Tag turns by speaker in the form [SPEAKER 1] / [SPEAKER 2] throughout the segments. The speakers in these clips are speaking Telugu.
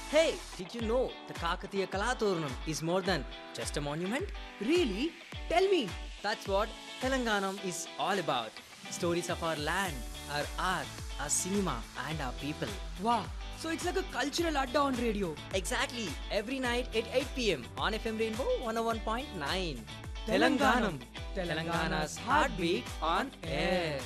[SPEAKER 1] Hey, did you know the Kakatiya Kalaturnam is more than just a monument?
[SPEAKER 2] Really? Tell me.
[SPEAKER 1] That's what Telanganam is all about. Stories of our land, our art, our cinema, and our people.
[SPEAKER 2] Wow. So it's like a cultural adda on radio.
[SPEAKER 1] Exactly, every night at 8 pm on FM Rainbow 101.9.
[SPEAKER 2] Telanganam.
[SPEAKER 1] Telangana's heartbeat on air.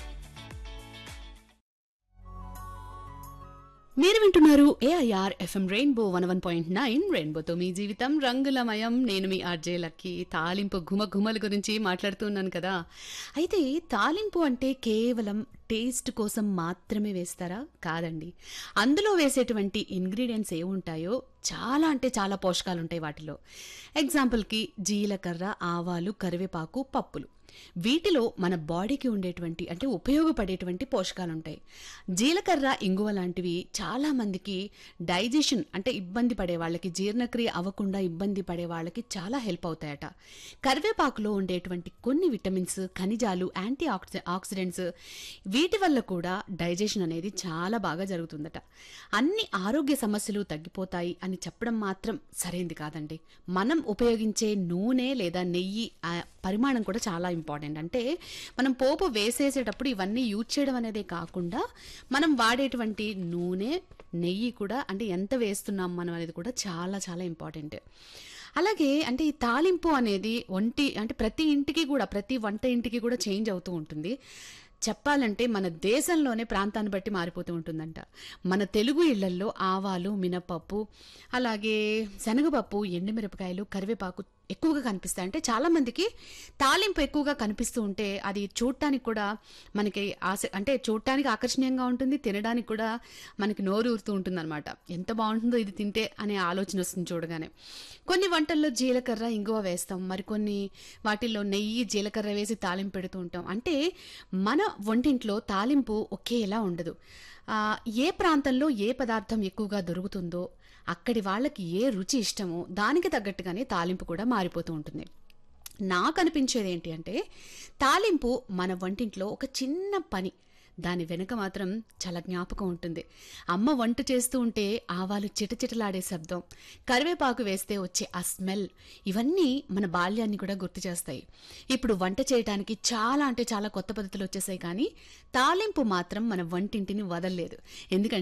[SPEAKER 3] మీరు వింటున్నారు AIR FM Rainbow one one point nine రెయిన్బోతో మీ జీవితం రంగులమయం నేను మీ ఆర్జే లక్కి తాలింపు ఘుమ ఘుమల గురించి మాట్లాడుతున్నాను కదా అయితే తాలింపు అంటే కేవలం టేస్ట్ కోసం మాత్రమే వేస్తారా కాదండి అందులో వేసేటువంటి ఇంగ్రీడియంట్స్ ఏముంటాయో చాలా అంటే చాలా పోషకాలు ఉంటాయి వాటిలో ఎగ్జాంపుల్కి జీలకర్ర ఆవాలు కరివేపాకు పప్పులు వీటిలో మన బాడీకి ఉండేటువంటి అంటే ఉపయోగపడేటువంటి పోషకాలు ఉంటాయి జీలకర్ర ఇంగువ లాంటివి చాలా మందికి డైజెషన్ అంటే ఇబ్బంది పడే వాళ్ళకి జీర్ణక్రియ అవ్వకుండా ఇబ్బంది పడే వాళ్ళకి చాలా హెల్ప్ అవుతాయట కరివేపాకులో ఉండేటువంటి కొన్ని విటమిన్స్ ఖనిజాలు యాంటీ ఆక్సి ఆక్సిడెంట్స్ వీటి వల్ల కూడా డైజెషన్ అనేది చాలా బాగా జరుగుతుందట అన్ని ఆరోగ్య సమస్యలు తగ్గిపోతాయి అని చెప్పడం మాత్రం సరైంది కాదండి మనం ఉపయోగించే నూనె లేదా నెయ్యి ఆ పరిమాణం కూడా చాలా ఇంపార్టెంట్ అంటే మనం పోపు వేసేసేటప్పుడు ఇవన్నీ యూజ్ చేయడం అనేదే కాకుండా మనం వాడేటువంటి నూనె నెయ్యి కూడా అంటే ఎంత వేస్తున్నాం మనం అనేది కూడా చాలా చాలా ఇంపార్టెంట్ అలాగే అంటే ఈ తాలింపు అనేది ఒంటి అంటే ప్రతి ఇంటికి కూడా ప్రతి వంట ఇంటికి కూడా చేంజ్ అవుతూ ఉంటుంది చెప్పాలంటే మన దేశంలోనే ప్రాంతాన్ని బట్టి మారిపోతూ ఉంటుందంట మన తెలుగు ఇళ్లల్లో ఆవాలు మినపప్పు అలాగే శనగపప్పు ఎండుమిరపకాయలు కరివేపాకు ఎక్కువగా కనిపిస్తాయి అంటే చాలామందికి తాలింపు ఎక్కువగా కనిపిస్తూ ఉంటే అది చూడటానికి కూడా మనకి ఆశ అంటే చూడటానికి ఆకర్షణీయంగా ఉంటుంది తినడానికి కూడా మనకి నోరు ఊరుతూ ఉంటుంది అనమాట ఎంత బాగుంటుందో ఇది తింటే అనే ఆలోచన వస్తుంది చూడగానే కొన్ని వంటల్లో జీలకర్ర ఇంగువ వేస్తాం మరికొన్ని వాటిల్లో నెయ్యి జీలకర్ర వేసి తాలింపు పెడుతూ ఉంటాం అంటే మన వంటింట్లో తాలింపు ఒకేలా ఉండదు ఆ, ఏ ప్రాంతంలో ఏ పదార్థం ఎక్కువగా దొరుకుతుందో అక్కడి వాళ్ళకి ఏ రుచి ఇష్టమో దానికి తగ్గట్టుగానే తాలింపు కూడా మారిపోతూ ఉంటుంది నాకు అనిపించేది ఏంటి అంటే తాలింపు మన వంటింట్లో ఒక చిన్న పని దాని వెనుక మాత్రం చాలా జ్ఞాపకం ఉంటుంది అమ్మ వంట చేస్తూ ఉంటే ఆవాలు చిటచిటలాడే శబ్దం కరివేపాకు వేస్తే వచ్చే ఆ స్మెల్ ఇవన్నీ మన బాల్యాన్ని కూడా గుర్తు చేస్తాయి ఇప్పుడు వంట చేయడానికి చాలా అంటే చాలా కొత్త పద్ధతులు వచ్చేసాయి కానీ తాలింపు మాత్రం మన వంటింటిని వదలలేదు ఎందుకంటే